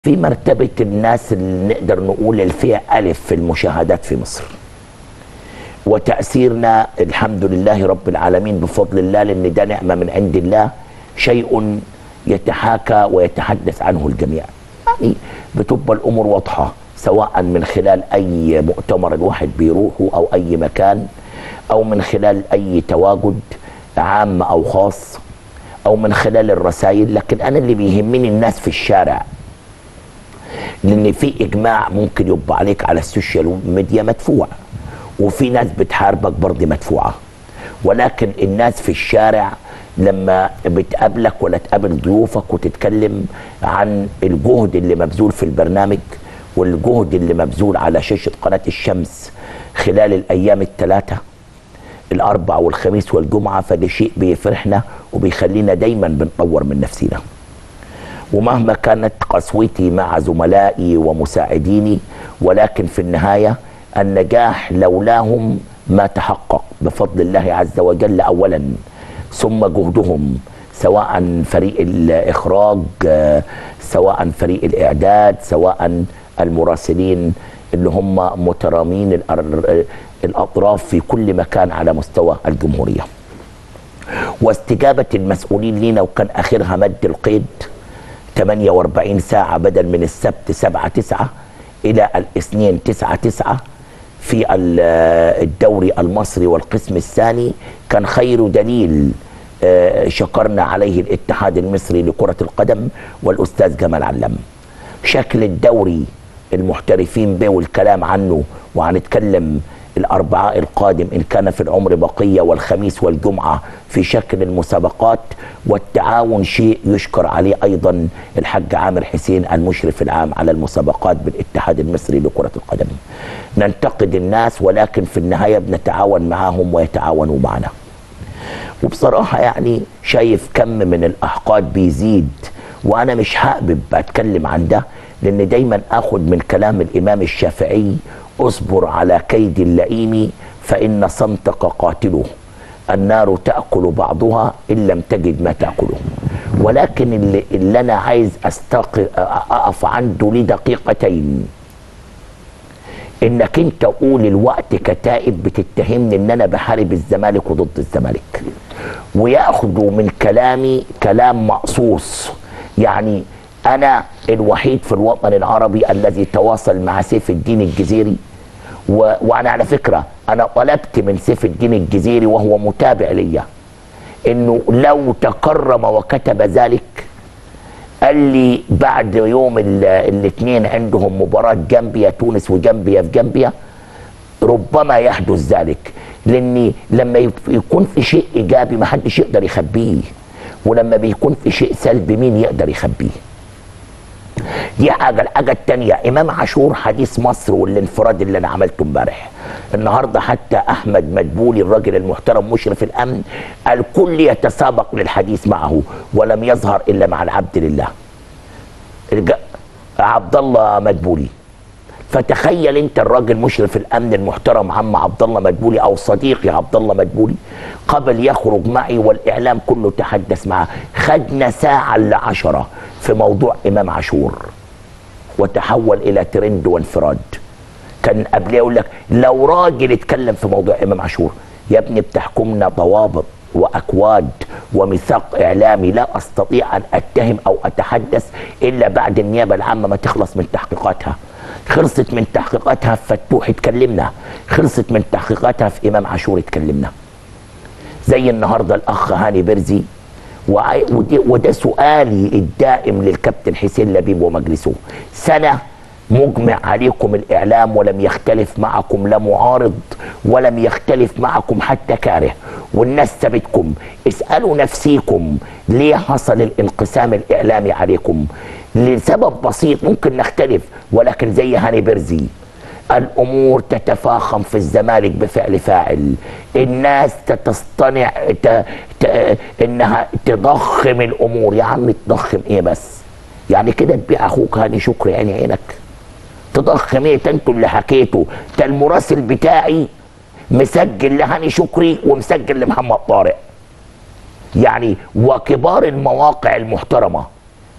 في مرتبة الناس اللي نقدر نقول الفئة ألف في المشاهدات في مصر وتأثيرنا الحمد لله رب العالمين بفضل الله لأن ده نعمة من عند الله شيء يتحاكى ويتحدث عنه الجميع يعني بتبقى الأمور واضحة سواء من خلال أي مؤتمر الواحد بيروحه أو أي مكان أو من خلال أي تواجد عام أو خاص أو من خلال الرسائل لكن أنا اللي بيهمني الناس في الشارع لان في اجماع ممكن يبقى عليك على السوشيال ميديا مدفوع وفي ناس بتحاربك برضه مدفوعه ولكن الناس في الشارع لما بتقابلك ولا تقابل ضيوفك وتتكلم عن الجهد اللي مبذول في البرنامج والجهد اللي مبذول على شاشه قناه الشمس خلال الايام الثلاثه الاربع والخميس والجمعه فده شيء بيفرحنا وبيخلينا دايما بنطور من نفسنا. ومهما كانت قسوتي مع زملائي ومساعديني ولكن في النهايه النجاح لولاهم ما تحقق بفضل الله عز وجل اولا ثم جهدهم سواء فريق الاخراج سواء فريق الاعداد سواء المراسلين اللي هم مترامين الاطراف في كل مكان على مستوى الجمهوريه واستجابه المسؤولين لينا وكان اخرها مد القيد 48 ساعة بدل من السبت 7 9 إلى الاثنين 9 9 في الدوري المصري والقسم الثاني كان خير دليل شكرنا عليه الاتحاد المصري لكرة القدم والأستاذ جمال علم شكل الدوري المحترفين به والكلام عنه وهنتكلم الأربعاء القادم إن كان في العمر بقية والخميس والجمعة في شكل المسابقات والتعاون شيء يشكر عليه أيضا الحاج عامر حسين المشرف العام على المسابقات بالاتحاد المصري لكرة القدم ننتقد الناس ولكن في النهاية بنتعاون معهم ويتعاونوا معنا وبصراحة يعني شايف كم من الأحقاد بيزيد وأنا مش حابب أتكلم عن ده لأن دايما أخذ من كلام الإمام الشافعي اصبر على كيد اللئيم فإن صمتك قاتله النار تأكل بعضها إن لم تجد ما تأكله ولكن اللي, اللي أنا عايز أستق... أقف عنده لدقيقتين إنك أنت قول الوقت كتائب بتتهمني إن أنا بحارب الزمالك وضد الزمالك ويأخذوا من كلامي كلام مقصوص يعني أنا الوحيد في الوطن العربي الذي تواصل مع سيف الدين الجزيري و... وأنا على فكرة أنا طلبت من سيف الدين الجزيري وهو متابع ليا إنه لو تكرم وكتب ذلك قال لي بعد يوم الاثنين عندهم مباراة جامبيا تونس وجامبيا في جامبيا ربما يحدث ذلك لأن لما يكون في شيء إيجابي ما حدش يقدر يخبيه ولما بيكون في شيء سلبي مين يقدر يخبيه دي حاجة الحاجة التانية إمام عاشور حديث مصر والانفراد اللي أنا عملته امبارح النهاردة حتى أحمد مدبولي الراجل المحترم مشرف الأمن الكل يتسابق للحديث معه ولم يظهر إلا مع العبد لله عبد الله مدبولي فتخيل انت الراجل مشرف الامن المحترم عم عبد الله مدبولي او صديقي عبد الله مدبولي قبل يخرج معي والاعلام كله تحدث معه خدنا ساعه الا عشرة في موضوع امام عاشور وتحول الى ترند وانفراد كان قبل يقول لك لو راجل اتكلم في موضوع امام عاشور يا ابني بتحكمنا ضوابط واكواد وميثاق اعلامي لا استطيع ان اتهم او اتحدث الا بعد النيابه العامه ما تخلص من تحقيقاتها خلصت من تحقيقاتها في فتوح اتكلمنا خلصت من تحقيقاتها في امام عاشور اتكلمنا زي النهارده الاخ هاني برزي وده سؤالي الدائم للكابتن حسين لبيب ومجلسه سنه مجمع عليكم الاعلام ولم يختلف معكم لا معارض ولم يختلف معكم حتى كاره والناس سابتكم اسالوا نفسيكم ليه حصل الانقسام الاعلامي عليكم لسبب بسيط ممكن نختلف ولكن زي هاني برزي الامور تتفاخم في الزمالك بفعل فاعل الناس تصطنع ت... ت... انها تضخم الامور يا عم تضخم ايه بس يعني كده تبيع اخوك هاني شكري عيني عينك تضخم ايه انتوا اللي حكيته ده المراسل بتاعي مسجل لهاني شكري ومسجل لمحمد طارق يعني وكبار المواقع المحترمه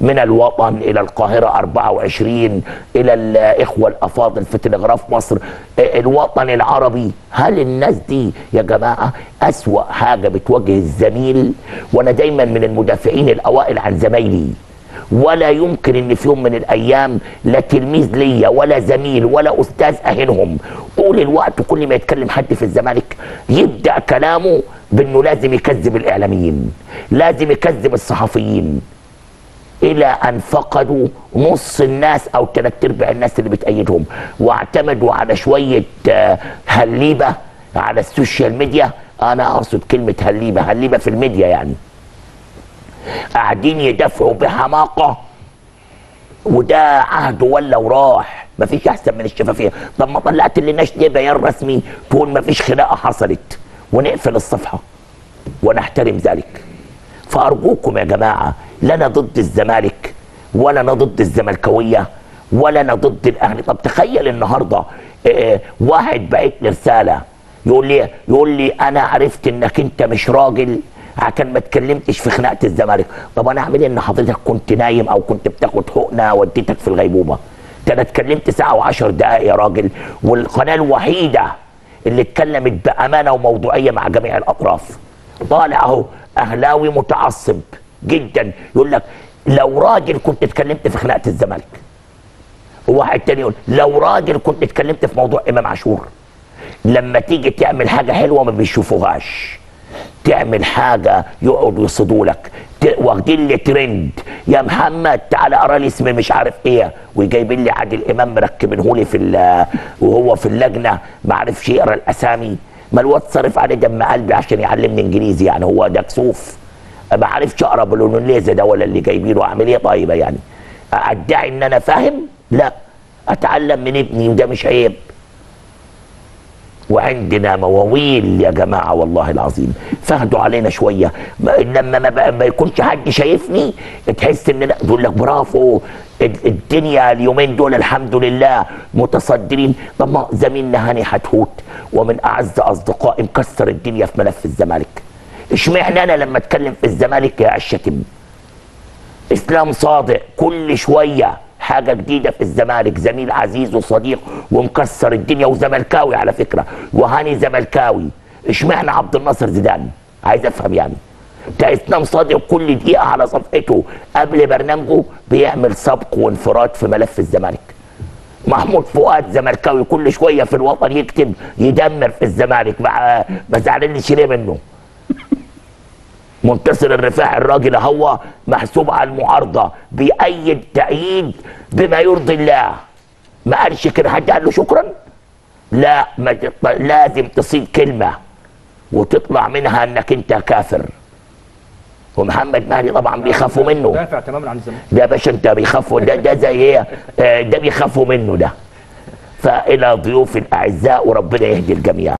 من الوطن الى القاهره 24 الى الاخوه الافاضل في تلغراف مصر آه، الوطن العربي هل الناس دي يا جماعه اسوا حاجه بتواجه الزميل وانا دايما من المدافعين الاوائل عن زمايلي ولا يمكن ان في يوم من الايام لا تلميذ ليا ولا زميل ولا استاذ اهنهم طول الوقت كل ما يتكلم حد في الزمالك يبدا كلامه بانه لازم يكذب الاعلاميين لازم يكذب الصحفيين الى ان فقدوا نص الناس او ثلاث ارباع الناس اللي بتأيدهم واعتمدوا على شويه آه، هليبه على السوشيال ميديا انا اقصد كلمه هليبه هليبه في الميديا يعني قاعدين يدافعوا بحماقه وده عهد ولا وراح مفيش احسن من الشفافيه طب ما طلعت لناش ليه بيان رسمي تقول مفيش خناقه حصلت ونقفل الصفحه ونحترم ذلك فارجوكم يا جماعه لا انا ضد الزمالك ولا انا ضد الزملكاويه ولا انا ضد الاهلي طب تخيل النهارده آه، واحد بعت لي رساله يقول لي يقول لي انا عرفت انك انت مش راجل عشان ما اتكلمتش في خناقه الزمالك طب انا اعمل ايه ان حضرتك كنت نايم او كنت بتاخد حقنه وديتك في الغيبوبه ده انا اتكلمت ساعه وعشر دقائق يا راجل والقناه الوحيده اللي اتكلمت بامانه وموضوعيه مع جميع الاطراف طالع اهو اهلاوي متعصب جدا يقول لك لو راجل كنت اتكلمت في خناقه الزمالك وواحد تاني يقول لو راجل كنت اتكلمت في موضوع امام عاشور لما تيجي تعمل حاجه حلوه ما بيشوفوهاش تعمل حاجه يقعدوا يصدوا لك ت- واخدين لي ترند يا محمد تعالى اقرا لي اسم مش عارف ايه وجايبين لي عادل امام مركبينه لي في ال- وهو في اللجنه ما عرفش يقرا الاسامي ما الواد صرف عليه دم قلبي عشان يعلمني انجليزي يعني هو ده كسوف ما عرفش اقرا بالانجليزي ده ولا اللي جايبينه اعمل ايه طيب يعني ادعي ان انا فاهم لا اتعلم من ابني وده مش عيب وعندنا مواويل يا جماعه والله العظيم فهدوا علينا شويه ما- لما ما, بقى ما يكونش حد شايفني تحس ان لا يقول لك برافو ال- الدنيا اليومين دول الحمد لله متصدرين طب ما زميلنا هاني حتحوت ومن اعز اصدقائي مكسر الدنيا في ملف الزمالك اشمعنى انا لما اتكلم في الزمالك يا الشتم اسلام صادق كل شويه حاجه جديده في الزمالك زميل عزيز وصديق ومكسر الدنيا وزملكاوي على فكره وهاني زملكاوي اشمعنى عبد الناصر زيدان عايز افهم يعني ده اسلام صادق كل دقيقه على صفحته قبل برنامجه بيعمل سبق وانفراد في ملف الزمالك محمود فؤاد زملكاوي كل شويه في الوطن يكتب يدمر في الزمالك مع ما زعلانش ليه منه منتصر الرفاعي الراجل هو محسوب على المعارضه بيأيد تأييد بما يرضي الله ما قالش كده حد قال له شكرا لا ما تط- لازم تصيب كلمه وتطلع منها انك انت كافر ومحمد مهدي طبعا بيخافوا منه دافع تماما عن الزمالك ده يا باشا انت بيخافوا ده ده زي ايه آه، ده بيخافوا منه ده فالى ضيوف الاعزاء وربنا يهدي الجميع